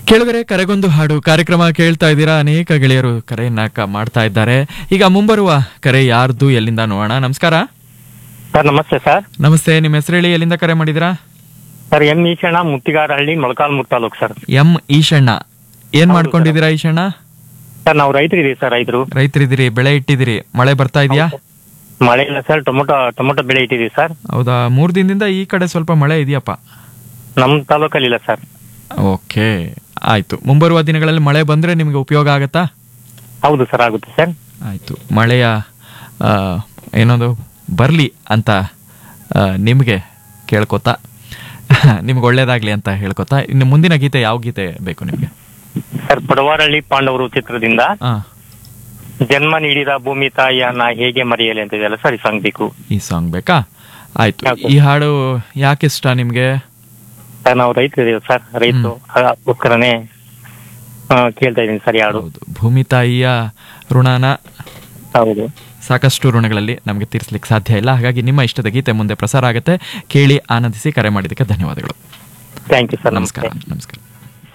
ಕೆಳಗರೆ ಕರೆಗೊಂದು ಹಾಡು ಕಾರ್ಯಕ್ರಮ ಕೇಳ್ತಾ ಇದ್ದೀರಾ ಅನೇಕ ಗೆಳೆಯರು ಕರೆಯನ್ನ ಕ- ಮಾಡ್ತಾ ಇದ್ದಾರೆ ಈಗ ಮುಂಬರುವ ಕರೆ ಯಾರ್ದು ಎಲ್ಲಿಂದ ನೋಡೋಣ ನಮಸ್ಕಾರ ಸರ್ ನಮಸ್ತೆ ಸರ್ ನಮಸ್ತೆ ನಿಮ್ಮ ಹೆಸರು ಹೇಳಿ ಎಲ್ಲಿಂದ ಕರೆ ಮಾಡಿದಿರಾ sir M Eshanna Muttigarahalli Molakalmuru taluk sir M Eshanna ಏನ್ ಹೌದು ಮಾಡ್ಕೊಂಡಿದ್ದೀರಾ ಈಶಣ್ಣ ಸರ್ ನಾವು ರೈತರಿದ್ದೀವಿ ಸರ್ ರೈತರು ರೈತರಿದ್ದೀರಿ ಬೆಳೆ ಇಟ್ಟಿದ್ದೀರಿ ಮಳೆ ಬರ್ತಾ ಇದೆಯಾ ಮಳೆ ಇಲ್ಲ ಸರ್ ಟೊಮೊಟೊ ಟೊಮೊಟೊ ಬೆಳೆ ಇಟ್ಟಿದ್ದೀವಿ ಸರ್ ಹೌದಾ ಮೂರ್ ದಿನದಿಂದ ಈ ಕಡೆ ಸ್ವಲ್ಪ ಮಳೆ ಇದೆಯಪ್ಪ ನಮ್ಮ ತಾಲೂಕಲ್ಲಿ ಇಲ್ಲ ಸರ್ ಓಕೆ ಆಯ್ತು ಮುಂಬರುವ ದಿನಗಳಲ್ಲಿ ಮಳೆ ಬಂದ್ರೆ ನಿಮ್ಗೆ ಉಪಯೋಗ ಆಗತ್ತಾ ಹೌದು ಸರ್ ಆಗುತ್ತೆ ಸರ್ ಆಯ್ತು ಮಳೆಯ ಆ, ಏನೊಂದು ಬರಲಿ ಅಂತ ಆ, ನಿಮಗೆ ಕೇಳ್ಕೊತಾ ನಿಮ್ಗೆ ಒಳ್ಳೇದಾಗ್ಲಿ ಅಂತ ಹೇಳ್ಕೊತಾ ಇನ್ನು ಮುಂದಿನ ಗೀತೆ ಯಾವ ಗೀತೆ ಬೇಕು ನಿಮಗೆ ಸರ್ ಪಡವಾರಳ್ಳಿ ಪಾಂಡವರು ಚಿತ್ರದಿಂದ ಆ ಜನ್ಮ ನೀಡಿದ ಭೂಮಿ ತಾಯಿಯನ್ನ ಹೇಗೆ ಮರೆಯಲಿ ಅಂತ ಇದೆಯಲ್ಲ ಸರ್ ಈ ಸಾಂಗ್ ಬೇಕು ಈ ಸಾಂಗ್ ಬೇಕಾ ಆಯ್ತು ಹೌದು. ಈ ಹಾಡು ಯಾಕೆ ಇಷ್ಟ ನಿಮ್ಗೆ ಸರ್ ನಾವು ರೈತರಿದ್ದೀವಿ ಸರ್ ರೈತರು ಅದಕ್ಕೋಸ್ಕರನೇ ಆ, ಕೇಳ್ತಾ ಇದ್ದೀನಿ ಸರ್ ಈ ಹಾಡು ಹೌದು ಭೂಮಿ ತಾಯಿಯ ಋಣನ ಹೌದು ಸಾಕಷ್ಟು ಋಣಗಳಲ್ಲಿ ನಮಗೆ ತೀರಿಸ್ಲಿಕ್ಕೆ ಸಾಧ್ಯ ಇಲ್ಲ ಹಾಗಾಗಿ ನಿಮ್ಮ ಇಷ್ಟದ ಗೀತೆ ಮುಂದೆ ಪ್ರಸಾರ ಆಗುತ್ತೆ ಕೇಳಿ ಆನಂದಿಸಿ ಕರೆ ಮಾಡಿದ್ದಕ್ಕೆ ಧನ್ಯವಾದಗಳು ಥ್ಯಾಂಕ್ ಯು ಸರ್ ನಮಸ್ಕಾರ ನಮಸ್ತೆ ನಮಸ್ಕಾರ